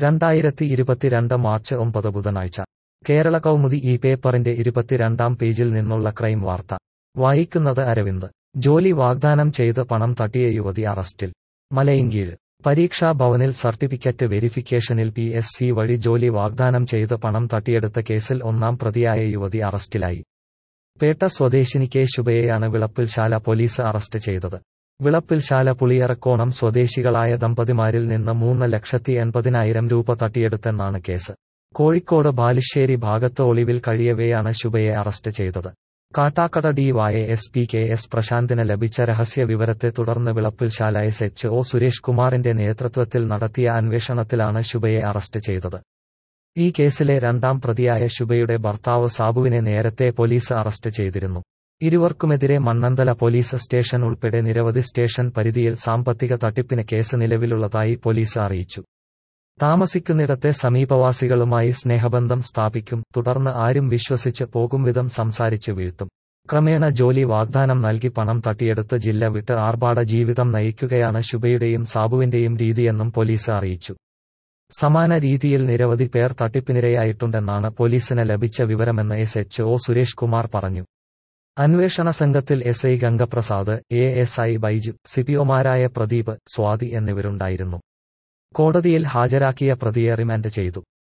രണ്ടായിരത്തി ഇരുപത്തിരണ്ട് മാർച്ച് ഒമ്പത് ബുധനാഴ്ച കേരള കൗമുദി ഈ പേപ്പറിന്റെ ഇരുപത്തിരണ്ടാം പേജിൽ നിന്നുള്ള ക്രൈം വാർത്ത വായിക്കുന്നത് അരവിന്ദ് ജോലി വാഗ്ദാനം ചെയ്ത് പണം തട്ടിയ യുവതി അറസ്റ്റിൽ മലയങ്കീഴ് പരീക്ഷാ ഭവനിൽ സർട്ടിഫിക്കറ്റ് വെരിഫിക്കേഷനിൽ പി എസ് സി വഴി ജോലി വാഗ്ദാനം ചെയ്ത് പണം തട്ടിയെടുത്ത കേസിൽ ഒന്നാം പ്രതിയായ യുവതി അറസ്റ്റിലായി പേട്ട സ്വദേശിനി കെ ശുഭയെയാണ് വിളപ്പിൽശാല പോലീസ് അറസ്റ്റ് ചെയ്തത് വിളപ്പിൽശാല പുളിയറക്കോണം സ്വദേശികളായ ദമ്പതിമാരിൽ നിന്ന് മൂന്ന് ലക്ഷത്തി എൺപതിനായിരം രൂപ തട്ടിയെടുത്തെന്നാണ് കേസ് കോഴിക്കോട് ബാലുശ്ശേരി ഭാഗത്ത് ഒളിവിൽ കഴിയവെയാണ് ശുഭയെ അറസ്റ്റ് ചെയ്തത് Kattakada DY S P K S പ്രശാന്തിന് ലഭിച്ച രഹസ്യ വിവരത്തെ തുടർന്ന് Vilappilsala S H O Suresh കുമാറിന്റെ നേതൃത്വത്തിൽ നടത്തിയ അന്വേഷണത്തിലാണ് ശുഭയെ അറസ്റ്റ് ചെയ്തത് ഈ കേസിലെ രണ്ടാം പ്രതിയായ ശുഭയുടെ ഭർത്താവ് സാബുവിനെ നേരത്തെ പോലീസ് അറസ്റ്റ് ചെയ്തിരുന്നു ഇരുവർക്കുമെതിരെ മണ്ണന്തല പോലീസ് സ്റ്റേഷൻ ഉൾപ്പെടെ നിരവധി സ്റ്റേഷൻ പരിധിയിൽ സാമ്പത്തിക തട്ടിപ്പിന് കേസ് നിലവിലുള്ളതായി പോലീസ് അറിയിച്ചു താമസിക്കുന്നിടത്തെ സമീപവാസികളുമായി സ്നേഹബന്ധം സ്ഥാപിക്കും തുടർന്ന് ആരും വിശ്വസിച്ച് പോകും വിധം സംസാരിച്ചു വീഴ്ത്തും ക്രമേണ ജോലി വാഗ്ദാനം നൽകി പണം തട്ടിയെടുത്ത് ജില്ല വിട്ട് ആർഭാട ജീവിതം നയിക്കുകയാണ് ശുഭയുടെയും സാബുവിന്റെയും രീതിയെന്നും പോലീസ് അറിയിച്ചു സമാന രീതിയിൽ നിരവധി പേർ തട്ടിപ്പിനിരയായിട്ടുണ്ടെന്നാണ് പോലീസിന് ലഭിച്ച വിവരമെന്ന് S H O Suresh Kumar പറഞ്ഞു അന്വേഷണ സംഘത്തിൽ S I Gangaprasad A S I Baiju സിപിഒമാരായ പ്രദീപ് സ്വാതി എന്നിവരുണ്ടായിരുന്നു കോടതിയിൽ ഹാജരാക്കിയ പ്രതിയെ റിമാൻഡ് ചെയ്തു